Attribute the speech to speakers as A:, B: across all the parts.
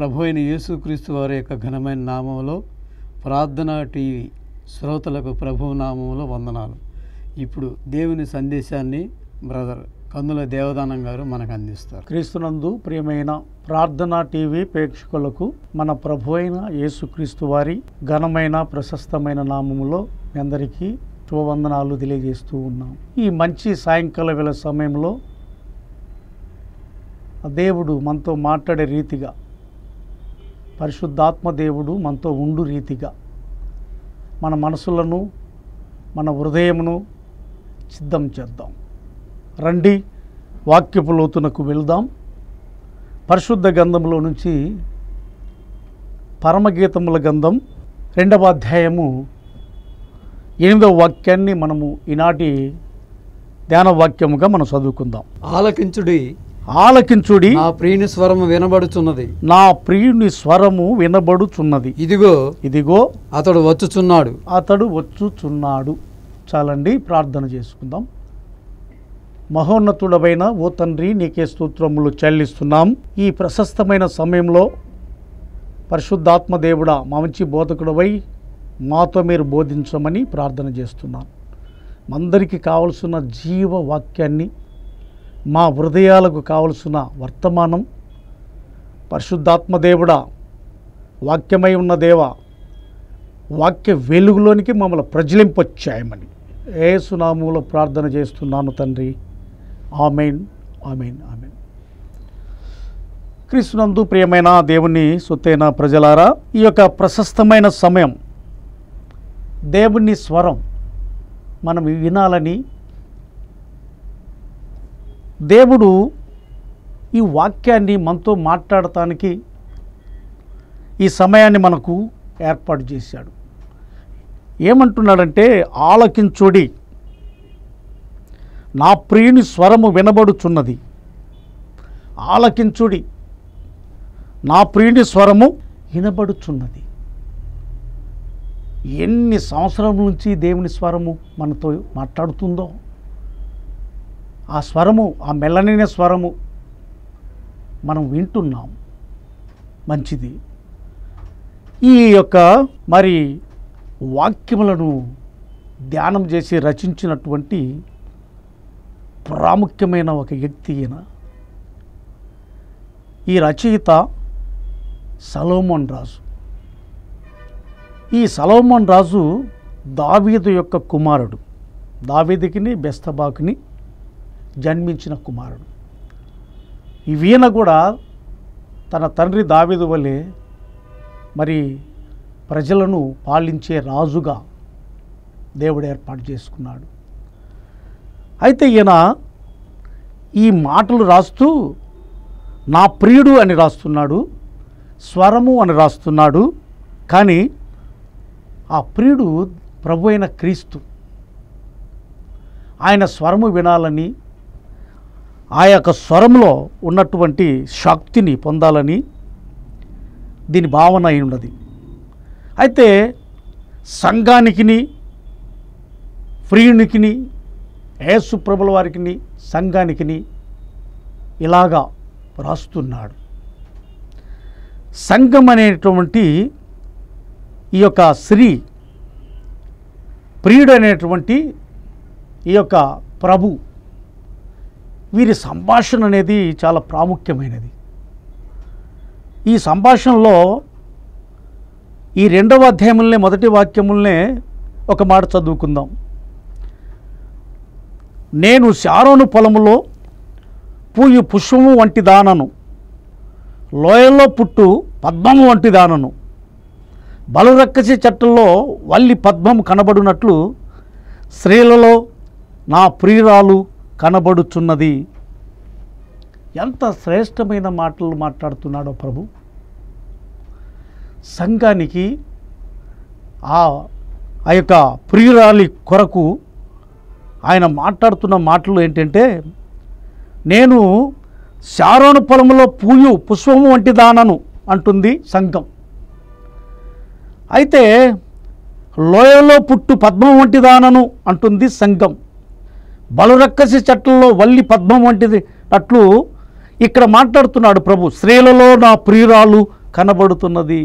A: ప్రభు అయిన యేసుక్రీస్తు వారి యొక్క ఘనమైన నామంలో ప్రార్థనా టీవీ శ్రోతలకు ప్రభు నామంలో వందనాలు ఇప్పుడు దేవుని సందేశాన్ని బ్రదర్ కందుల దేవదానం గారు మనకు అందిస్తారు
B: క్రీస్తునందు ప్రియమైన ప్రార్థన టీవీ ప్రేక్షకులకు మన ప్రభు అయిన యేసుక్రీస్తు వారి ఘనమైన ప్రశస్తమైన నామములో మీ అందరికీ శుభవందనాలు తెలియజేస్తూ ఉన్నాం ఈ మంచి సాయంకాల వేళ సమయంలో ఆ దేవుడు మనతో మాట్లాడే రీతిగా పరిశుద్ధాత్మ దేవుడు మనతో ఉండు రీతిగా మన మనసులను మన హృదయమును సిద్ధం చేద్దాం రండి వాక్యపు లోతునకు వెళ్దాం పరిశుద్ధ గంధంలో నుంచి పరమగీతముల గంధం రెండవ అధ్యాయము ఎనిమిదవ వాక్యాన్ని మనము ఈనాటి ధ్యాన వాక్యముగా మనం చదువుకుందాం
A: ఆలకించుడి
B: ఆలకించుడి
A: నా ప్రియుని స్వరము వినబడుచున్నది
B: నా ప్రియుని స్వరము వినబడుచున్నది
A: ఇదిగో
B: ఇదిగో
A: అతడు వచ్చుచున్నాడు
B: అతడు వచ్చుచున్నాడు చాలండి ప్రార్థన చేసుకుందాం మహోన్నతుడమైన ఓ తండ్రి నీకే స్తోత్రములు చెల్లిస్తున్నాం ఈ ప్రశస్తమైన సమయంలో పరిశుద్ధాత్మ దేవుడా మా మంచి బోధకుడవై మాతో మీరు బోధించమని ప్రార్థన చేస్తున్నాను అందరికీ కావలసిన జీవ వాక్యాన్ని మా హృదయాలకు కావలసిన వర్తమానం పరిశుద్ధాత్మ దేవుడా వాక్యమై ఉన్న దేవా వాక్య వెలుగులోనికి మమ్మల్ని ప్రజలింపచ్చాయమని ఏ సునామంలో ప్రార్థన చేస్తున్నాను తండ్రి ఆమెన్ ఆమెన్ ఆమెన్ క్రీస్తునందు ప్రియమైన దేవుని సొత్తైన ప్రజలారా ఈ యొక్క ప్రశస్తమైన సమయం దేవుని స్వరం మనం వినాలని దేవుడు ఈ వాక్యాన్ని మనతో మాట్లాడటానికి ఈ సమయాన్ని మనకు ఏర్పాటు చేశాడు ఏమంటున్నాడంటే ఆలకించుడి నా ప్రియుని స్వరము వినబడుచున్నది ఆలకించుడి నా ప్రియుని స్వరము వినబడుచున్నది ఎన్ని సంవత్సరం నుంచి దేవుని స్వరము మనతో మాట్లాడుతుందో ఆ స్వరము ఆ మెల్లనైన స్వరము మనం వింటున్నాం మంచిది ఈ యొక్క మరి వాక్యములను ధ్యానం చేసి రచించినటువంటి ప్రాముఖ్యమైన ఒక వ్యక్తి ఈయన ఈ రచయిత సలోమోన్ రాజు ఈ సలోమోన్ రాజు దావీదు యొక్క కుమారుడు దావీదుకిని బెస్తబాకుని జన్మించిన కుమారుడు ఈ వీణ కూడా తన తండ్రి దావీదు వలె మరి ప్రజలను పాలించే రాజుగా దేవుడు ఏర్పాటు చేసుకున్నాడు అయితే ఈయన ఈ మాటలు రాస్తూ నా ప్రియుడు అని రాస్తున్నాడు స్వరము అని రాస్తున్నాడు కానీ ఆ ప్రియుడు ప్రభు అయిన క్రీస్తు ఆయన స్వరము వినాలని ఆ యొక్క స్వరంలో ఉన్నటువంటి శక్తిని పొందాలని దీని భావన అయి ఉన్నది అయితే సంఘానికిని ప్రియునికిని యేసు ప్రభుల వారికిని సంఘానికిని ఇలాగా రాస్తున్నాడు సంఘం అనేటువంటి ఈ యొక్క స్త్రీ ప్రియుడు అనేటువంటి ఈ యొక్క ప్రభు వీరి సంభాషణ అనేది చాలా ప్రాముఖ్యమైనది ఈ సంభాషణలో ఈ రెండవ అధ్యాయములనే మొదటి వాక్యములనే ఒక మాట చదువుకుందాం నేను శారోను పొలములో పూయు పుష్పము వంటి దానను లోయలో పుట్టు పద్మము వంటి దానను బలురక్కసి చెట్టుల్లో వల్లి పద్మము కనబడునట్లు స్త్రీలలో నా ప్రియురాలు కనబడుచున్నది ఎంత శ్రేష్టమైన మాటలు మాట్లాడుతున్నాడో ప్రభు సంఘానికి ఆ ఆ యొక్క ప్రియురాలి కొరకు ఆయన మాట్లాడుతున్న మాటలు ఏంటంటే నేను శారోను పొలంలో పూయు పుష్పము వంటి దానను అంటుంది సంఘం అయితే లోయలో పుట్టు పద్మం వంటి దానను అంటుంది సంఘం బలురక్కసి చెట్లలో వల్లి పద్మం వంటిది అట్లు ఇక్కడ మాట్లాడుతున్నాడు ప్రభు స్త్రీలలో నా ప్రియురాలు కనబడుతున్నది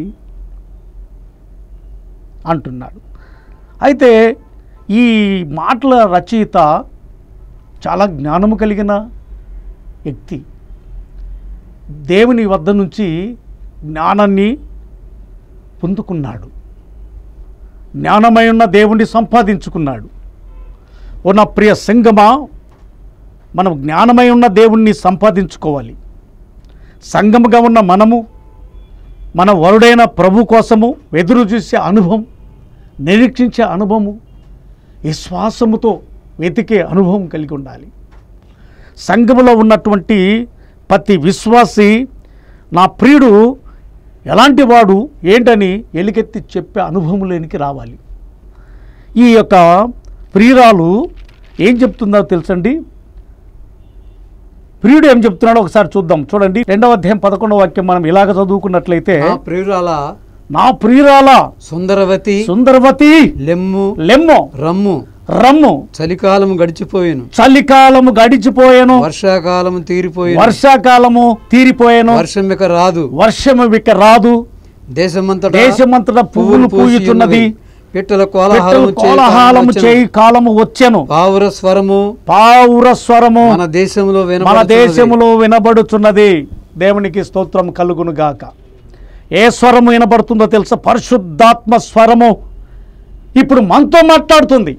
B: అంటున్నాడు అయితే ఈ మాటల రచయిత చాలా జ్ఞానము కలిగిన వ్యక్తి దేవుని వద్ద నుంచి జ్ఞానాన్ని పొందుకున్నాడు జ్ఞానమై ఉన్న దేవుణ్ణి సంపాదించుకున్నాడు ఓ నా ప్రియ సంగమా మనం జ్ఞానమై ఉన్న దేవుణ్ణి సంపాదించుకోవాలి సంగముగా ఉన్న మనము మన వరుడైన ప్రభు కోసము ఎదురు చూసే అనుభవం నిరీక్షించే అనుభవము విశ్వాసముతో వెతికే అనుభవం కలిగి ఉండాలి సంఘములో ఉన్నటువంటి ప్రతి విశ్వాసి నా ప్రియుడు ఎలాంటి వాడు ఏంటని ఎలుగెత్తి చెప్పే అనుభవంలోనికి రావాలి ఈ యొక్క ప్రియురాలు ఏం చెప్తుందో తెలుసండి ప్రియుడు ఏం చెప్తున్నాడో ఒకసారి చూద్దాం చూడండి రెండవ అధ్యాయం పదకొండవ వాక్యం మనం ఇలాగ చదువుకున్నట్లయితే
A: నా ప్రియురాల
B: నా ప్రియురాల
A: సుందరవతి
B: సుందరవతి
A: లెమ్ము
B: లెమ్మో
A: రమ్ము
B: రమ్ము
A: చలికాలం గడిచిపోయాను
B: చలికాలము గడిచిపోయాను
A: వర్షాకాలం తీరిపోయాను
B: వర్షాకాలము తీరిపోయాను
A: వర్షం ఇక రాదు
B: వర్షము ఇక రాదు
A: దేశమంతటా
B: దేశమంతటా పువ్వులు పూయుచున్నది
A: పిట్టల
B: పెట్టెలు
A: కోలాహలము
B: కోలాహలము చేయి కాలము వచ్చెను
A: పావుర స్వరము
B: పావుర స్వరము
A: మన దేశంలో
B: మన
A: వినబడుతున్నది.
B: దేశములో వినబడుచున్నది దేవునికి స్తోత్రం కలుగును గాక ఏ స్వరము వినబడుతుందో తెలుసా పరిశుద్ధాత్మ స్వరము ఇప్పుడు మనతో మాట్లాడుతుంది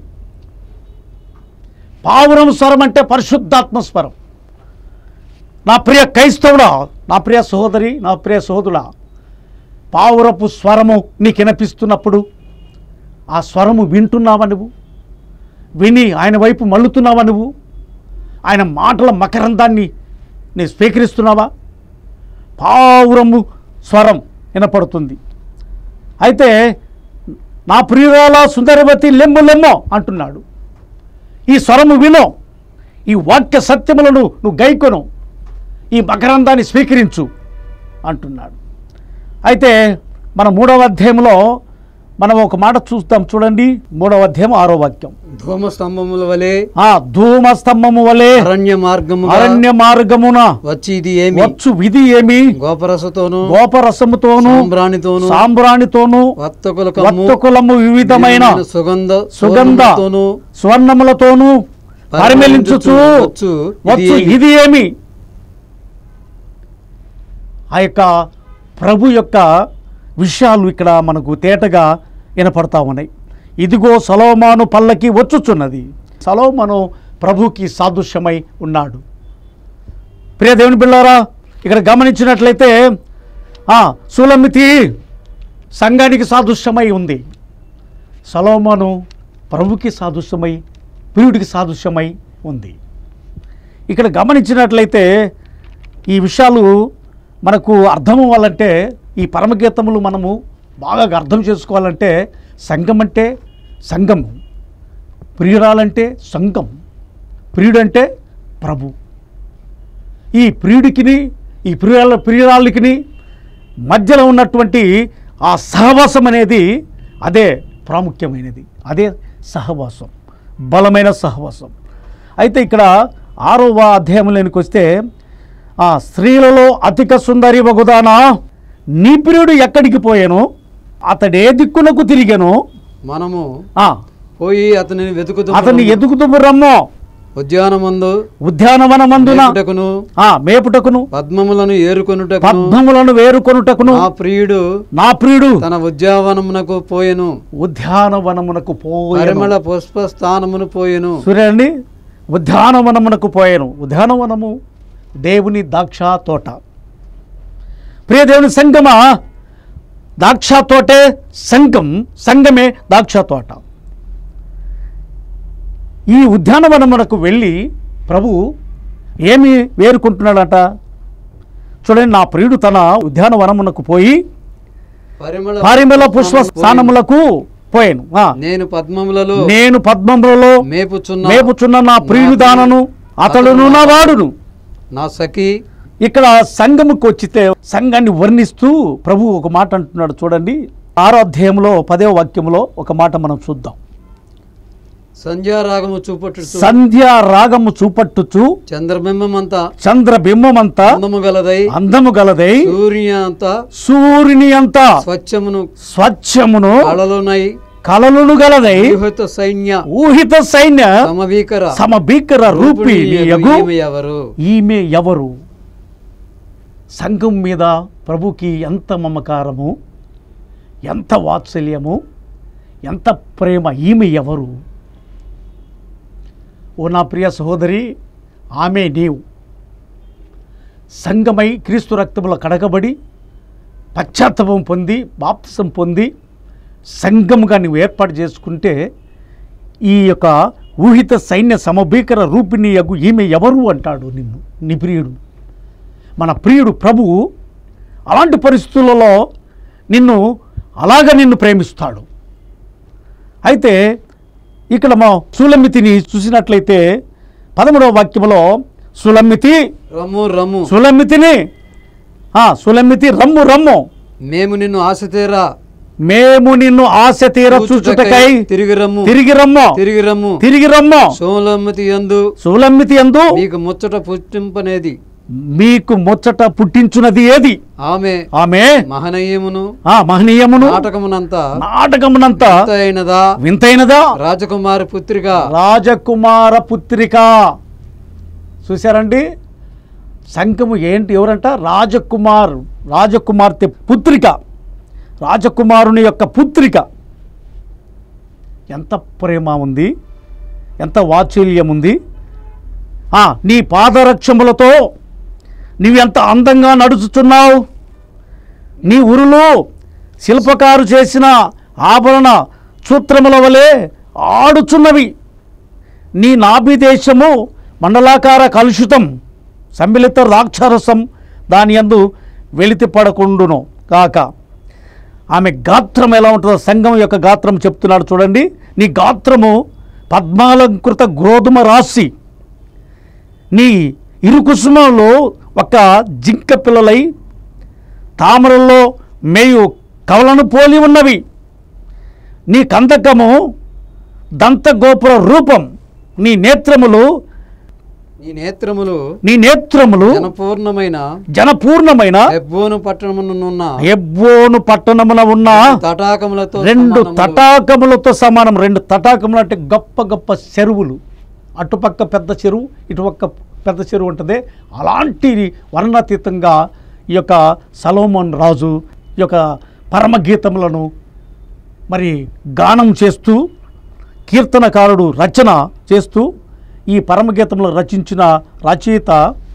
B: పావురం స్వరం అంటే పరిశుద్ధాత్మ స్వరం నా ప్రియ క్రైస్తవుడా నా ప్రియ సహోదరి నా ప్రియ సహోదరుడా పావురపు స్వరము నీకు వినిపిస్తున్నప్పుడు ఆ స్వరము వింటున్నావా నువ్వు విని ఆయన వైపు మళ్ళుతున్నావా నువ్వు ఆయన మాటల మకరందాన్ని నీ స్వీకరిస్తున్నావా పావురము స్వరం వినపడుతుంది అయితే నా ప్రియురాల సుందరవతి లెమ్ము లెమ్మో అంటున్నాడు ఈ స్వరము వినో ఈ వాక్య సత్యములను నువ్వు గైకొను ఈ మకరందాన్ని స్వీకరించు అంటున్నాడు అయితే మన మూడవ అధ్యాయంలో మనం ఒక మాట చూస్తాం చూడండి మూడవ అధ్యాయం ఆరో వాక్యం
A: ధూమ స్తంభముల వలె
B: ఆ ధూమ స్తంభము వలె
A: అరణ్య మార్గము
B: అరణ్య మార్గమున
A: వచ్చి ఇది ఏమి
B: వచ్చు విధి ఏమి
A: గోపరసతోను
B: గోపరసముతోను
A: సాంబ్రాణితోను
B: సాంబ్రాణితోను
A: వత్తకులకము
B: వత్తుకులము వివిధమైన
A: సుగంధ
B: సుగంధ
A: సుగంధతోను
B: స్వర్ణములతోను పరిమళించుచు
A: వచ్చు ఇది
B: వచ్చు
A: ఏమి?
B: ఇది ఏమి ఆ యొక్క ప్రభు యొక్క విషయాలు ఇక్కడ మనకు తేటగా వినపడతా ఉన్నాయి ఇదిగో సలోమాను పల్లకి వచ్చుచున్నది సలోమాను ప్రభుకి సాదృశ్యమై ఉన్నాడు ప్రియ దేవుని బిళ్ళారా ఇక్కడ గమనించినట్లయితే ఆ, సులమితి సంఘానికి సాదృశ్యమై ఉంది సలోమాను ప్రభుకి సాదృశ్యమై ప్రియుడికి సాదృశ్యమై ఉంది ఇక్కడ గమనించినట్లయితే ఈ విషయాలు మనకు అర్థం అవ్వాలంటే ఈ పరమగీతములు మనము బాగా అర్థం చేసుకోవాలంటే సంఘం అంటే సంఘం ప్రియురాలంటే సంఘం ప్రియుడంటే ప్రభు ఈ ప్రియుడికిని ఈ ప్రియురాల ప్రియురాలికిని మధ్యలో ఉన్నటువంటి ఆ సహవాసం అనేది అదే ప్రాముఖ్యమైనది అదే సహవాసం బలమైన సహవాసం అయితే ఇక్కడ ఆరవ అధ్యాయంలోనికి వస్తే ఆ స్త్రీలలో అధిక సుందరి వగుదానా నీ ప్రియుడు ఎక్కడికి పోయాను అతడే దిక్కునకు తిరిగాను
A: మనము
B: ఆ,
A: పోయి అతనిని వెతుకుతూ
B: అతన్ని ఎదుగుతూ రమ్మో
A: ఉద్యానమందు
B: ఉద్యానవనమందున
A: మేపుటకును
B: ఆ మేపుటకును
A: పద్మములను ఏరుకొనుటకును
B: పద్మములను వేరుకొనుటకును
A: నా ప్రియుడు
B: నా ప్రియుడు
A: తన ఉద్యానవనమునకు పోయెను
B: ఉద్యానవనమునకు పోయెను
A: పరిమళ పుష్ప స్థానమును పోయెను
B: చూడండి ఉద్యానవనమునకు పోయాను ఉద్యానవనము దేవుని ద్రాక్ష తోట ప్రియ దేవుని సంగమా ద్రాక్ష తోటే సంఘం సంఘమే ద్రాక్ష తోట ఈ ఉద్యానవనమునకు వెళ్ళి ప్రభు ఏమి వేరుకుంటున్నాడట చూడండి నా ప్రియుడు తన ఉద్యానవనమునకు పోయి
A: పరిమళ
B: పరిమళ పుష్ప
A: స్థానమును పోయెను.
B: స్థానములకు పోయాను ఆ,
A: నేను పద్మములలో
B: నేను పద్మములలో
A: మేపుచున్న
B: మేపుచున్న నా ప్రియుడు దానను అతడును నా వాడును
A: నా సఖి
B: ఇక్కడ సంఘముకు వచ్చితే సంఘాన్ని వర్ణిస్తూ ప్రభు ఒక మాట అంటున్నాడు చూడండి ఆరో అధ్యాయంలో పదో వాక్యంలో ఒక మాట మనం చూద్దాం
A: సంధ్యారాగము చూపట్టు
B: సంధ్యా రాగము చూపట్టుచు
A: చంద్రబింబమంతా
B: చంద్రబింబమంతా
A: అందము గలదై
B: అందము గలదై
A: సూర్య అంతా
B: సూర్యుని అంతా
A: స్వచ్ఛమును
B: స్వచ్ఛమును
A: కళలునై
B: కలలును గలదై
A: వ్యూహత సైన్య
B: ఊహిత సైన్య
A: సమభీకర
B: సమభీకర రూపి యగు
A: ఈమె ఎవరు
B: ఈమె ఎవరు సంఘం మీద ప్రభుకి ఎంత మమకారము ఎంత వాత్సల్యము ఎంత ప్రేమ ఈమె ఎవరు ఓ నా ప్రియ సహోదరి ఆమె నీవు సంఘమై క్రీస్తు రక్తములో కడగబడి పశ్చాత్తాపం పొంది బాప్తిసం పొంది సంఘముగా నువ్వు ఏర్పాటు చేసుకుంటే ఈ యొక్క ఊహిత సైన్య సమభీకర రూపిణి యగు ఈమె ఎవరు అంటాడు నిన్ను నీ ప్రియుడు మన ప్రియుడు ప్రభువు అలాంటి పరిస్థితులలో నిన్ను అలాగ నిన్ను ప్రేమిస్తాడు అయితే ఇక్కడ మా సులమితిని చూసినట్లయితే పదమూడవ వాక్యములో సులమితి
A: రమ్ము రమ్ము
B: సులమితిని ఆ, సులమితి రమ్ము రమ్ము
A: మేము నిన్ను ఆశ తీరా
B: మేము నిన్ను ఆశ తీర చూచుటకై
A: తిరిగి రమ్ము
B: తిరిగి రమ్ము
A: తిరిగి రమ్ము
B: తిరిగి రమ్ము
A: సోలమ్మతి యందు
B: సులమితి ఎందు
A: మీకు ముచ్చట పుట్టింపనేది
B: మీకు ముచ్చట పుట్టించున్నది ఏది
A: ఆమె
B: ఆమె
A: మహనీయమును
B: ఆ మహనీయమును
A: నాటకమునంతా
B: నాటకమునంతా
A: అయినదా
B: వింతైనదా
A: రాజకుమారి పుత్రిక
B: రాజకుమార పుత్రిక చూశారండి శంఖము ఏంటి ఎవరంట రాజకుమార్ రాజకుమార్తె పుత్రిక రాజకుమారుని యొక్క పుత్రిక ఎంత ప్రేమ ఉంది ఎంత వాత్సల్యం ఉంది ఆ, నీ పాదరక్షములతో నీవెంత అందంగా నడుచుతున్నావు నీ ఉరులు శిల్పకారు చేసిన ఆభరణ సూత్రముల వలె ఆడుచున్నవి నీ నాభిదేశము మండలాకార కలుషితం సమ్మిళిత రాక్షరసం దాని యందు వెలితి పడకుండును కాక ఆమె గాత్రం ఎలా ఉంటుందో సంఘం యొక్క గాత్రం చెప్తున్నాడు చూడండి నీ గాత్రము పద్మాలంకృత గోధుమ రాశి నీ ఇరుకుసుమంలో ఒక జింక పిల్లలై తామరల్లో మేయు కవలను పోలి ఉన్నవి నీ కందకము దంతగోపుర రూపం నీ నేత్రములు
A: ఈ నేత్రములు
B: నీ నేత్రములు
A: జనపూర్ణమైన
B: జనపూర్ణమైన
A: ఎబ్బోను పట్టణమునున్న
B: ఎబ్బోను పట్టణమున ఉన్న
A: తటాకములతో
B: రెండు
A: సమానములు.
B: తటాకములతో సమానం రెండు తటాకములు అంటే గొప్ప గొప్ప చెరువులు అటుపక్క పెద్ద చెరువు ఇటుపక్క పెద్ద చెరువు ఉంటుంది అలాంటి వర్ణాతీతంగా ఈ యొక్క సలోమోన్ రాజు ఈ యొక్క పరమగీతములను మరి గానం చేస్తూ కీర్తనకారుడు రచన చేస్తూ ఈ పరమగీతములు రచించిన రచయిత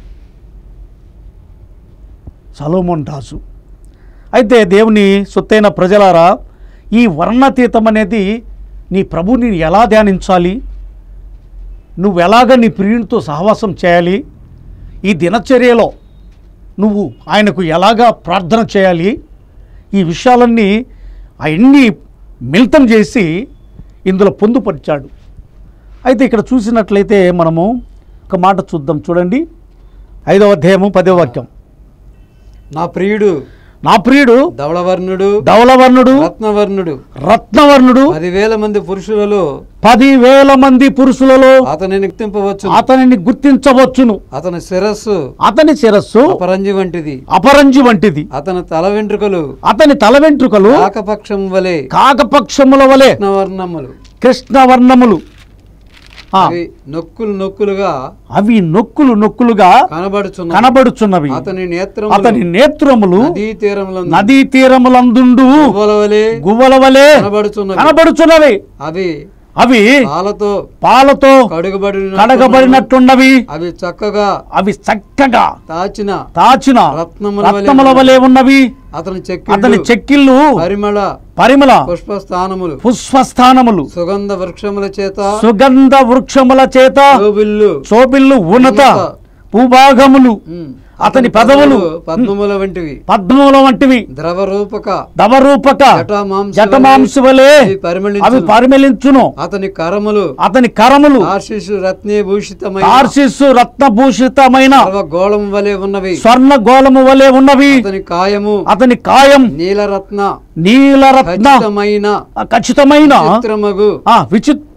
B: సలోమోన్ రాజు అయితే దేవుని సొత్తైన ప్రజలారా ఈ వర్ణాతీతం అనేది నీ ప్రభుని ఎలా ధ్యానించాలి నువ్వు ఎలాగ నీ ప్రియునితో సహవాసం చేయాలి ఈ దినచర్యలో నువ్వు ఆయనకు ఎలాగా ప్రార్థన చేయాలి ఈ విషయాలన్నీ అవన్నీ మిళితం చేసి ఇందులో పొందుపరిచాడు అయితే ఇక్కడ చూసినట్లయితే మనము ఒక మాట చూద్దాం చూడండి ఐదవ అధ్యాయము పదవ వాక్యం
A: నా ప్రియుడు
B: నా ప్రియుడు
A: ధవళవర్ణుడు
B: ధవలవర్ణుడు
A: రత్నవర్ణుడు
B: రత్నవర్ణుడు
A: పదివేల మంది పురుషులలో
B: పదివేల మంది పురుషులలో
A: అతనిని గుర్తింపవచ్చు
B: అతనిని గుర్తించవచ్చును
A: అతని శిరస్సు
B: అతని శిరస్సు
A: అపరంజి వంటిది
B: అపరంజి వంటిది
A: అతని తల వెంట్రుకలు
B: అతని తల వెంట్రుకలు
A: కాకపక్షం వలె
B: కాకపక్షముల వలె
A: కృష్ణవర్ణములు
B: కృష్ణవర్ణములు ఆ,
A: అవి నొక్కులు నొక్కులుగా
B: అవి నొక్కులు నొక్కులుగా
A: కనబడుచున్న
B: కనబడుచున్నవి
A: అతని నేత్రం
B: అతని నేత్రములు
A: నదీ తీరంలో
B: నదీ తీరములందుండు
A: వలే
B: గువ్వల వలె
A: కనబడుచున్నవి
B: కనబడుచున్నవి
A: అవి
B: అవి
A: పాలతో
B: పాలతో
A: కడుగబడి
B: కడగబడినట్టున్నవి
A: అవి చక్కగా
B: అవి చక్కగా
A: తాచిన
B: తాచిన
A: రత్నముల వలె
B: రత్నముల వలె ఉన్నవి
A: అతని
B: అతని
A: చెక్కి
B: చెక్కిళ్ళు
A: పరిమళ
B: పరిమళ
A: పుష్పస్థానములు
B: పుష్పస్థానములు
A: సుగంధ వృక్షముల చేత
B: సుగంధ వృక్షముల చేత
A: శోభిల్లు
B: శోభిల్లు ఉన్నత భూభాగములు
A: ఉమ్.
B: అతని పెదవులు
A: పద్మముల వంటివి
B: పద్మముల వంటివి
A: ద్రవ రూపక
B: దవరూపక
A: జటామాంస
B: జటమాంసు వలె
A: అవి పరిమళించును.
B: అవి పరిమళించును
A: అతని కరములు
B: అతని కరములు
A: ఆశీషు రత్నీభూషితమైన
B: తార్షిస్సు రత్నభూషితమైన
A: గోళం వలె ఉన్నవి
B: స్వర్ణ గోళము వలె ఉన్నవి
A: అతని కాయము
B: అతని కాయం
A: నీలరత్న
B: నీలరత్న
A: ఖచ్చితమైన
B: ఖచ్చితమైన
A: చిత్రమగు
B: ఆ విచిత్ర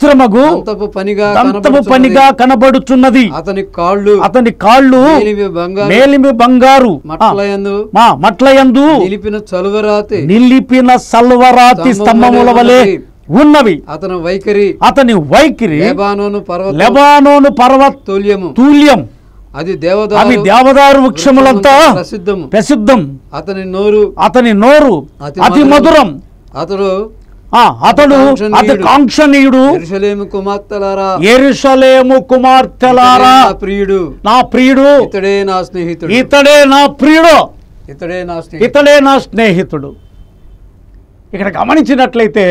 B: పవిత్రమగు
A: దంతపు పనిగా
B: దంతము
A: కనబడుచున్నది.
B: పనిగా కనబడుచున్నది
A: అతని కాళ్ళు
B: అతని కాళ్ళు
A: మేలిమి బంగారు
B: మేలిమి బంగారు ఆ,
A: మట్లయందు
B: మా మట్లయందు
A: నిలిపిన చలువరాతి
B: నిలిపిన సల్వరాతి స్తంభముల వలె ఉన్నవి
A: అతని వైఖరి
B: అతని వైఖరి
A: లేబానోను పర్వత
B: లెబానోను పర్వత
A: తుల్యము
B: తూల్యం
A: అది
B: అవి
A: దేవదారు
B: దేవదారు వృక్షములంతా
A: ప్రసిద్ధము
B: ప్రసిద్ధం
A: అతని నోరు
B: అతని నోరు
A: అతి
B: అతి
A: మధురం.
B: మధురం
A: అతడు
B: ఆ, అతడు
A: కాంక్షణీయుడు.
B: అతి కాంక్షణీయుడు
A: ఎరుషలేము కుమార్తెలారా
B: ఎరుషలేము కుమార్తెలారా
A: ఇతడే నా ప్రియుడు
B: నా ప్రియుడు
A: ఇతడే నా స్నేహితుడు
B: ఇతడే నా ప్రియుడు
A: ఇతడే నా స్నేహితుడు
B: ఇతడే నా స్నేహితుడు ఇక్కడ గమనించినట్లయితే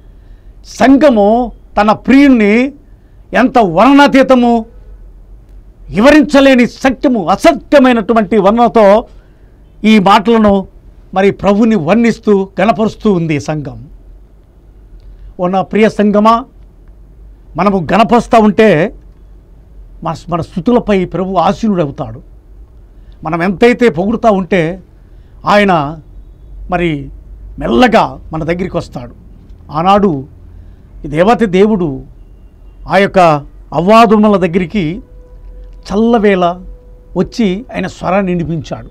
B: సంఘము తన ప్రియుణ్ణి ఎంత వర్ణాతీతము వివరించలేని సత్యము అసత్యమైనటువంటి వర్ణతో ఈ మాటలను మరి ప్రభుని వర్ణిస్తూ గణపరుస్తూ ఉంది సంఘం ఓ నా ప్రియ సంఘమా మనము గణపరుస్తూ ఉంటే మన మన స్థుతులపై ప్రభు ఆసీనుడవుతాడు మనం ఎంతైతే పొగుడుతూ ఉంటే ఆయన మరి మెల్లగా మన దగ్గరికి వస్తాడు ఆనాడు ఈ దేవతి దేవుడు ఆ యొక్క అవ్వాదుమల దగ్గరికి చల్లవేళ వచ్చి ఆయన స్వరాన్ని వినిపించాడు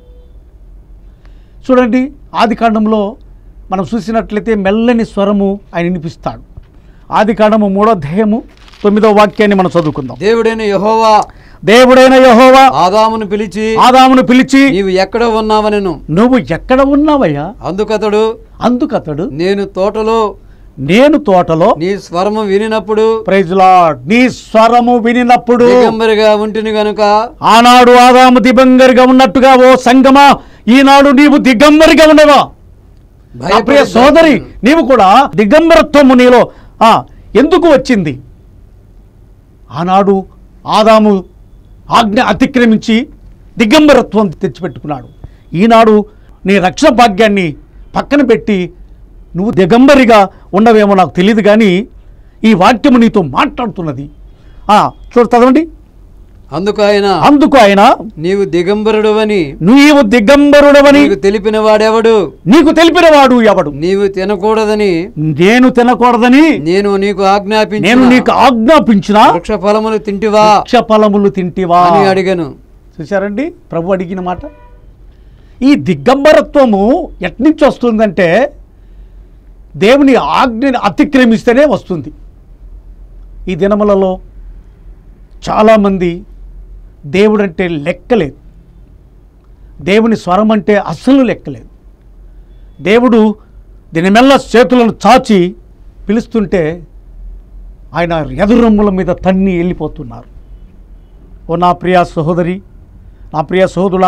B: చూడండి ఆది కాండంలో మనం చూసినట్లయితే మెల్లని స్వరము ఆయన వినిపిస్తాడు ఆది కాండము మూడో అధ్యాయము తొమ్మిదో వాక్యాన్ని మనం చదువుకుందాం
A: దేవుడైన యహోవా
B: దేవుడైన యహోవా
A: ఆదామును పిలిచి
B: ఆదామును పిలిచి
A: నీవు ఎక్కడ ఉన్నావనెను
B: నువ్వు ఎక్కడ ఉన్నావయ్యా
A: అందుకతడు
B: అందుకతడు
A: నేను తోటలో
B: నేను తోటలో
A: నీ స్వరము వినినప్పుడు
B: ప్రైజ్ లార్డ్ నీ స్వరము వినినప్పుడు
A: దిగంబరిగా ఉంటిని గనుక
B: ఆనాడు ఆదాము దిగంబరిగా ఉన్నట్టుగా ఓ సంగమా ఈనాడు నీవు దిగంబరిగా ఉండవా నా ప్రియ
A: భయపడి
B: సోదరి నీవు కూడా దిగంబరత్వము నీలో ఆ, ఎందుకు వచ్చింది ఆనాడు ఆదాము ఆజ్ఞ అతిక్రమించి దిగంబరత్వం తెచ్చిపెట్టుకున్నాడు ఈనాడు నీ రక్షణ భాగ్యాన్ని పక్కన పెట్టి నువ్వు దిగంబరిగా ఉండవేమో నాకు తెలియదు కానీ ఈ వాక్యము నీతో మాట్లాడుతున్నది ఆ, చూడు చదవండి
A: అందుకు ఆయన
B: అందుకు ఆయన
A: నీవు దిగంబరుడవని
B: నీవు దిగంబరుడవని
A: నీకు తెలిపిన వాడెవడు
B: నీకు తెలిపినవాడు ఎవడు
A: నీవు తినకూడదని
B: నేను తినకూడదని
A: నేను నీకు ఆజ్ఞాపించిన
B: నేను నీకు ఆజ్ఞాపించిన
A: వృక్ష ఫలములు తింటివా
B: వృక్ష ఫలములు తింటివా
A: అని అడిగాను
B: చూశారండి ప్రభు అడిగిన మాట ఈ దిగంబరత్వము ఎట్నుంచి వస్తుందంటే దేవుని ఆజ్ఞని అతిక్రమిస్తేనే వస్తుంది ఈ దినములలో చాలామంది దేవుడంటే లెక్కలేదు దేవుని స్వరం అంటే అస్సలు లెక్కలేదు దేవుడు దీనిమెల్ల చేతులను చాచి పిలుస్తుంటే ఆయన ఎదురొమ్ముల మీద తన్ని వెళ్ళిపోతున్నారు ఓ నా ప్రియ సహోదరి నా ప్రియ సహోదరుడా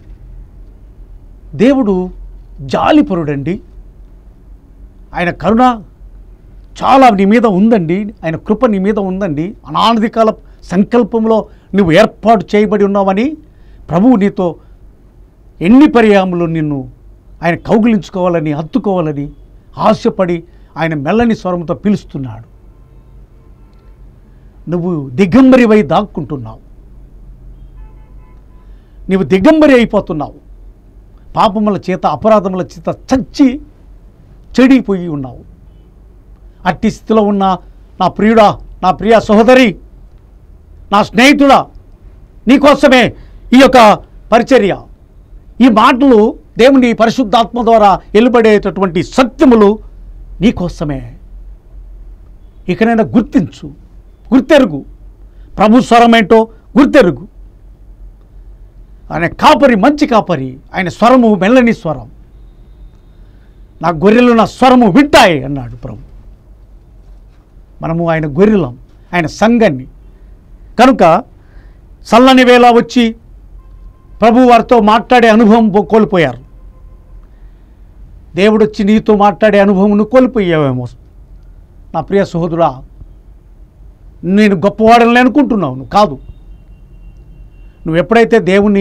B: దేవుడు జాలిపరుడండి ఆయన కరుణ చాలా నీ మీద ఉందండి ఆయన కృప నీ మీద ఉందండి అనాది కాల సంకల్పంలో నువ్వు ఏర్పాటు చేయబడి ఉన్నావని ప్రభువు నీతో ఎన్ని పర్యాములు నిన్ను ఆయన కౌగిలించుకోవాలని హత్తుకోవాలని ఆశపడి ఆయన మెల్లని స్వరంతో పిలుస్తున్నాడు నువ్వు దిగంబరివై దాక్కుంటున్నావు నీవు దిగంబరి అయిపోతున్నావు పాపముల చేత అపరాధముల చేత చచ్చి చెడిపోయి ఉన్నావు అట్టి స్థితిలో ఉన్న నా ప్రియుడా నా ప్రియ సహోదరి నా స్నేహితుడా నీకోసమే ఈ యొక్క పరిచర్య ఈ మాటలు దేవుని పరిశుద్ధాత్మ ద్వారా వెలువడేటటువంటి సత్యములు నీకోసమే ఇకనైనా గుర్తించు గుర్తెరుగు ప్రభు స్వరం ఏంటో గుర్తెరుగు ఆయన కాపరి మంచి కాపరి ఆయన స్వరము మెల్లని స్వరం నా గొర్రెలు నా స్వరము వింటాయి అన్నాడు ప్రభు మనము ఆయన గొర్రెలం ఆయన సంఘాన్ని కనుక చల్లని వేళ వచ్చి ప్రభు వారితో మాట్లాడే అనుభవం పో- కోల్పోయారు దేవుడు వచ్చి నీతో మాట్లాడే అనుభవం కోల్పోయావేమో నా ప్రియ సహోదరా నేను గొప్పవాడని అనుకుంటున్నావు నువ్వు కాదు నువ్వు ఎప్పుడైతే దేవుని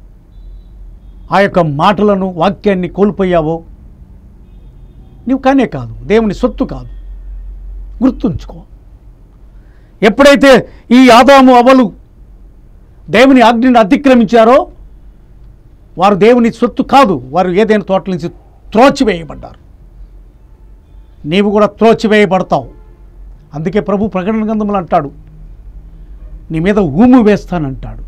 B: ఆ యొక్క మాటలను వాక్యాన్ని కోల్పోయావో నువ్వు కానే కాదు దేవుని సొత్తు కాదు గుర్తుంచుకో ఎప్పుడైతే ఈ ఆదాము అవలు దేవుని ఆజ్ఞను అతిక్రమించారో వారు దేవుని సొత్తు కాదు వారు ఏదైనా తోటల నుంచి త్రోచివేయబడ్డారు నీవు కూడా త్రోచివేయబడతావు అందుకే ప్రభు ప్రకటన గ్రంథములు అంటాడు నీ మీద ఊము వేస్తానంటాడు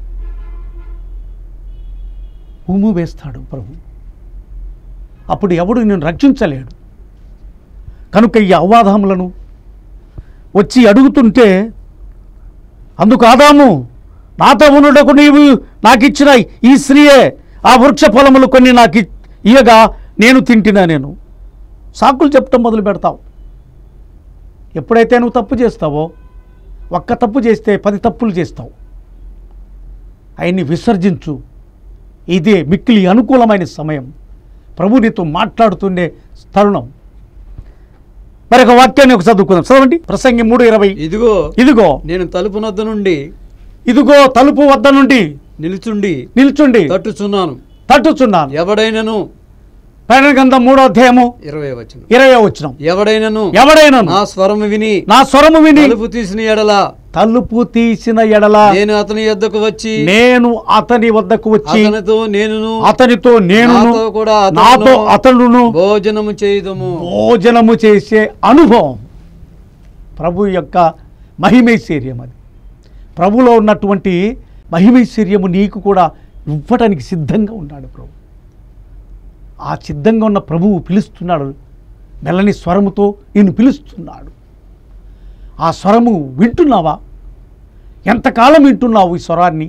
B: ఊము వేస్తాడు ప్రభు అప్పుడు ఎవడు నేను రక్షించలేడు కనుక ఈ అవాదములను వచ్చి అడుగుతుంటే అందుకు ఆదాము నాతో ఉండుటకు నీవు నాకు ఇచ్చిన ఈ స్త్రీయే ఆ వృక్ష ఫలములు కొన్ని నాకు ఇ- ఇయ్యగా నేను తింటినా నేను సాకులు చెప్పటం మొదలు పెడతావు ఎప్పుడైతే నువ్వు తప్పు చేస్తావో ఒక్క తప్పు చేస్తే పది తప్పులు చేస్తావు ఆయన్ని విసర్జించు ఇదే మిక్కిలి అనుకూలమైన సమయం ప్రభు నీతో మాట్లాడుతుండే తరుణం మరొక వాక్యాన్ని ఒక చదువుకుందాం చదవండి ప్రసంగి మూడు ఇరవై
A: ఇదిగో
B: ఇదిగో
A: నేను తలుపు నద్ద నుండి
B: ఇదిగో తలుపు వద్ద నుండి
A: నిలుచుండి
B: నిల్చుండి
A: తట్టుచున్నాను
B: తట్టుచున్నాను
A: ఎవడైనను
B: ప్రకటన గ్రంథం మూడో అధ్యాయము
A: ఇరవై వచ్చిన
B: ఇరవై వచ్చిన
A: ఎవడైనను
B: ఎవడైనా
A: నా స్వరము విని
B: నా స్వరము విని
A: తలుపు తీసిన ఎడల
B: తలుపు తీసిన ఎడల
A: నేను అతని యొద్దకు వచ్చి
B: నేను అతని వద్దకు వచ్చి
A: అతనితో నేనును
B: అతనితో నేను
A: నాతో కూడా అతడును
B: నాతో అతడును
A: భోజనము చేయుదము
B: భోజనము చేసే అనుభవం ప్రభు యొక్క మహిమైశ్వర్యం అది ప్రభులో ఉన్నటువంటి మహిమైశ్వర్యము నీకు కూడా ఇవ్వటానికి సిద్ధంగా ఉన్నాడు ప్రభు ఆ సిద్ధంగా ఉన్న ప్రభువు పిలుస్తున్నాడు మెల్లని స్వరముతో నేను పిలుస్తున్నాడు ఆ స్వరము వింటున్నావా ఎంతకాలం వింటున్నావు ఈ స్వరాన్ని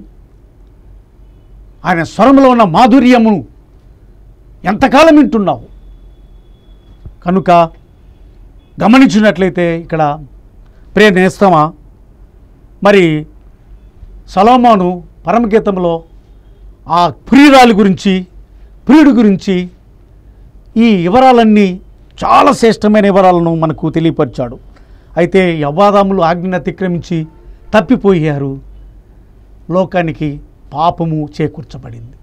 B: ఆయన స్వరంలో ఉన్న మాధుర్యమును ఎంతకాలం వింటున్నావు కనుక గమనించినట్లయితే ఇక్కడ ప్రియ నేస్తమా మరి సలోమాను పరమగీతంలో ఆ ప్రియురాలి గురించి ప్రియుడి గురించి ఈ వివరాలన్నీ చాలా శ్రేష్టమైన వివరాలను మనకు తెలియపరిచాడు అయితే ఈ అవాదాములు ఆజ్ఞను అతిక్రమించి తప్పిపోయారు లోకానికి పాపము చేకూర్చబడింది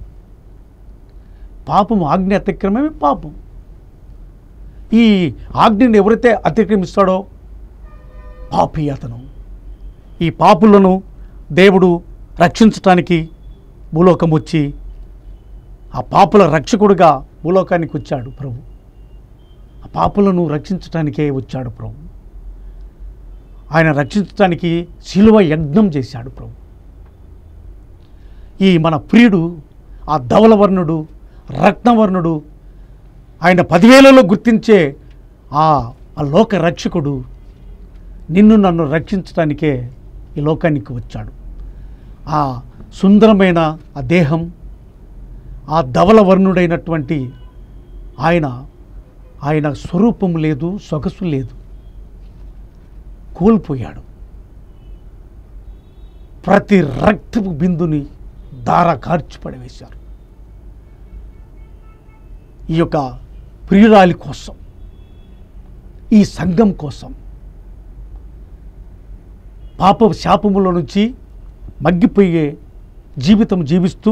B: పాపము ఆజ్ఞ అతిక్రమమే పాపం ఈ ఆజ్ఞని ఎవరైతే అతిక్రమిస్తాడో పాపి అతను ఈ పాపులను దేవుడు రక్షించటానికి భూలోకం వచ్చి ఆ పాపుల రక్షకుడుగా భూలోకానికి వచ్చాడు ప్రభు ఆ పాపులను రక్షించటానికే వచ్చాడు ప్రభు ఆయన రక్షించటానికి శిలువ యజ్ఞం చేశాడు ప్రభు ఈ మన ప్రియుడు ఆ ధవలవర్ణుడు రత్నవర్ణుడు ఆయన పదివేలలో గుర్తించే ఆ ఆ లోక రక్షకుడు నిన్ను నన్ను రక్షించడానికే ఈ లోకానికి వచ్చాడు ఆ సుందరమైన ఆ దేహం ఆ ధవలవర్ణుడైనటువంటి ఆయన ఆయన స్వరూపం లేదు సొగసు లేదు కోల్పోయాడు ప్రతి రక్తపు బిందుని దార కార్చి పడవేశారు ఈ యొక్క ప్రియురాలి కోసం ఈ సంఘం కోసం పాప శాపముల నుంచి మగ్గిపోయే జీవితం జీవిస్తూ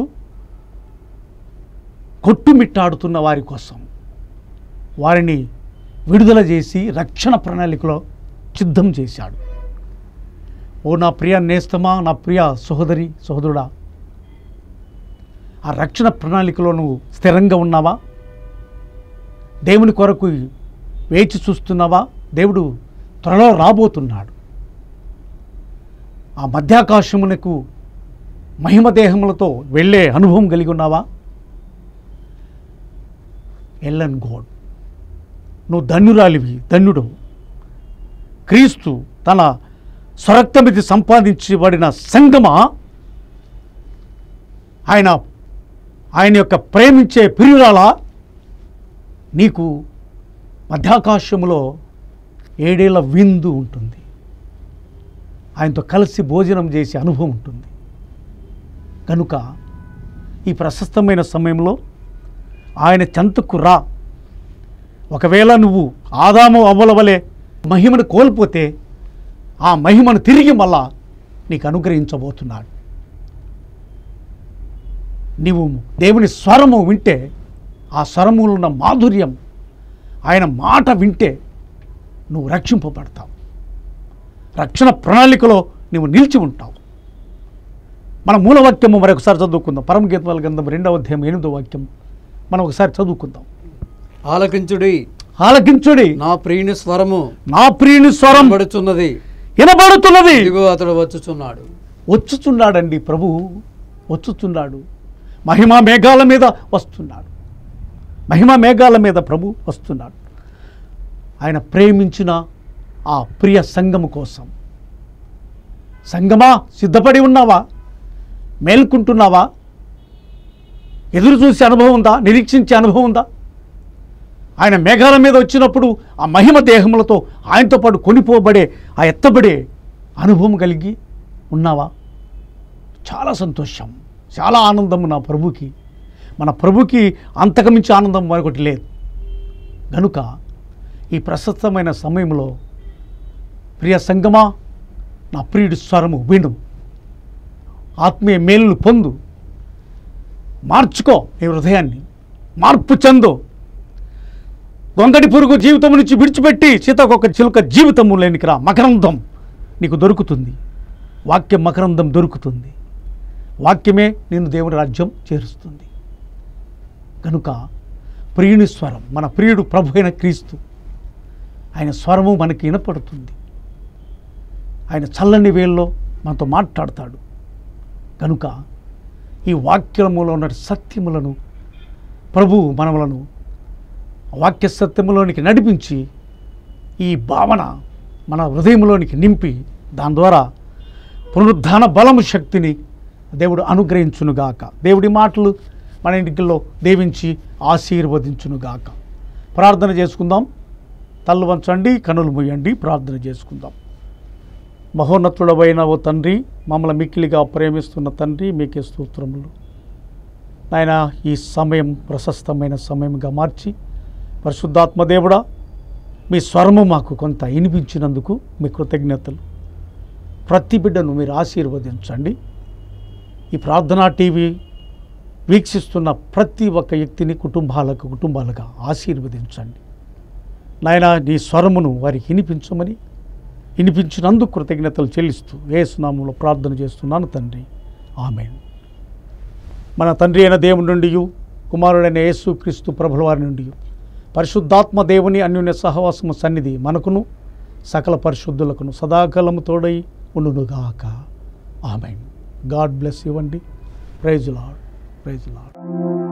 B: కొట్టుమిట్టాడుతున్న వారి కోసం వారిని విడుదల చేసి రక్షణ ప్రణాళికలో సిద్ధం చేశాడు ఓ నా ప్రియ నేస్తమా నా ప్రియ సహోదరి సహోదరుడా ఆ రక్షణ ప్రణాళికలో నువ్వు స్థిరంగా ఉన్నావా దేవుని కొరకు వేచి చూస్తున్నావా దేవుడు త్వరలో రాబోతున్నాడు ఆ మధ్యాకాశమునకు మహిమ దేహములతో వెళ్ళే అనుభవం కలిగి ఉన్నావా ఎల్లన్ గోడ్ నువ్వు ధన్యురాలివి ధన్యుడు క్రీస్తు తన స్వరక్తమితి సంపాదించబడిన సంగమా ఆయన ఆయన యొక్క ప్రేమించే ప్రియురాల నీకు మధ్యాకాశములో ఏడేళ్ల విందు ఉంటుంది ఆయనతో కలిసి భోజనం చేసే అనుభవం ఉంటుంది కనుక ఈ ప్రశస్తమైన సమయంలో ఆయన చెంతకు రా ఒకవేళ నువ్వు ఆదాము అవ్వలవలే మహిమను కోల్పోతే ఆ మహిమను తిరిగి మళ్ళా నీకు అనుగ్రహించబోతున్నాడు నీవు దేవుని స్వరము వింటే ఆ స్వరములో ఉన్న మాధుర్యం ఆయన మాట వింటే నువ్వు రక్షింపబడతావు రక్షణ ప్రణాళికలో నువ్వు నిలిచి ఉంటావు మన మూలవాక్యము మరొకసారి చదువుకుందాం పరమగీతాల గ్రంథం రెండవ అధ్యాయం ఎనిమిదో వాక్యం మనం ఒకసారి చదువుకుందాం
A: ఆలకించుడి
B: ఆలకించుడి
A: నా ప్రియుని స్వరము
B: నా ప్రియుని స్వరం
A: పడుచున్నది
B: వినబడుతున్నది
A: ఇదిగో అతడు వచ్చుచున్నాడు
B: వచ్చుచున్నాడండి ప్రభు వచ్చుచున్నాడు మహిమా మేఘాల మీద వస్తున్నాడు మహిమా మేఘాల మీద ప్రభు వస్తున్నాడు ఆయన ప్రేమించిన ఆ ప్రియ సంఘము కోసం సంగమా సిద్ధపడి ఉన్నావా మేల్కుంటున్నావా ఎదురు చూసే అనుభవం ఉందా నిరీక్షించే అనుభవం ఉందా ఆయన మేఘాల మీద వచ్చినప్పుడు ఆ మహిమ దేహములతో ఆయనతో పాటు కొనిపోబడే ఆ ఎత్తబడే అనుభవం కలిగి ఉన్నావా చాలా సంతోషం చాలా ఆనందం నా ప్రభుకి మన ప్రభుకి అంతకుమించి ఆనందం మరొకటి లేదు గనుక ఈ ప్రశస్తమైన సమయంలో ప్రియ సంగమా నా ప్రియుడి స్వరము విను ఆత్మీయ మేలును పొందు మార్చుకో నీ హృదయాన్ని మార్పు చెందు గొంగడి పురుగు జీవితం నుంచి విడిచిపెట్టి సీతాకొక చిలుక జీవితము లేనికి రా మకరందం నీకు దొరుకుతుంది వాక్యం మకరందం దొరుకుతుంది వాక్యమే నేను దేవుని రాజ్యం చేరుస్తుంది కనుక ప్రియుని స్వరం మన ప్రియుడు ప్రభు అయిన క్రీస్తు ఆయన స్వరము మనకి వినపడుతుంది ఆయన చల్లని వేల్లో మనతో మాట్లాడతాడు కనుక ఈ వాక్యములో ఉన్న సత్యములను ప్రభు మనములను వాక్య సత్యములోనికి నడిపించి ఈ భావన మన హృదయంలోనికి నింపి దాని ద్వారా పునరుద్ధాన బలము శక్తిని దేవుడు అనుగ్రహించునుగాక దేవుడి మాటలు మన ఇంటిలో దేవించి ఆశీర్వదించునుగాక ప్రార్థన చేసుకుందాం తల్లు వంచండి కనులు మూయండి ప్రార్థన చేసుకుందాం మహోన్నతుడవైన ఓ తండ్రి మమ్మల్ని మిక్కిలిగా ప్రేమిస్తున్న తండ్రి మీకే స్తోత్రములు నాయన ఈ సమయం ప్రశస్తమైన సమయంగా మార్చి పరిశుద్ధాత్మ దేవుడా మీ స్వరము మాకు కొంత వినిపించినందుకు మీ కృతజ్ఞతలు ప్రతి బిడ్డను మీరు ఆశీర్వదించండి ఈ ప్రార్థనా టీవీ వీక్షిస్తున్న ప్రతి ఒక్క వ్యక్తిని కుటుంబాలకు కుటుంబాలుగా ఆశీర్వదించండి నాయన నీ స్వరమును వారికి వినిపించమని వినిపించినందుకు కృతజ్ఞతలు చెల్లిస్తూ ఏసునామంలో ప్రార్థన చేస్తున్నాను తండ్రి ఆమెన్ మన తండ్రి అయిన దేవుని నుండి కుమారుడైన యేసు క్రీస్తు ప్రభుల వారి నుండి పరిశుద్ధాత్మ దేవుని అన్యున్య సహవాసము సన్నిధి మనకును సకల పరిశుద్ధులకును సదాకాలము తోడై ఉండునుగాక ఆమెన్ గాడ్ బ్లెస్ ఇవ్వండి ప్రైజ్ లాడ్ ప్రైజ్ లాడ్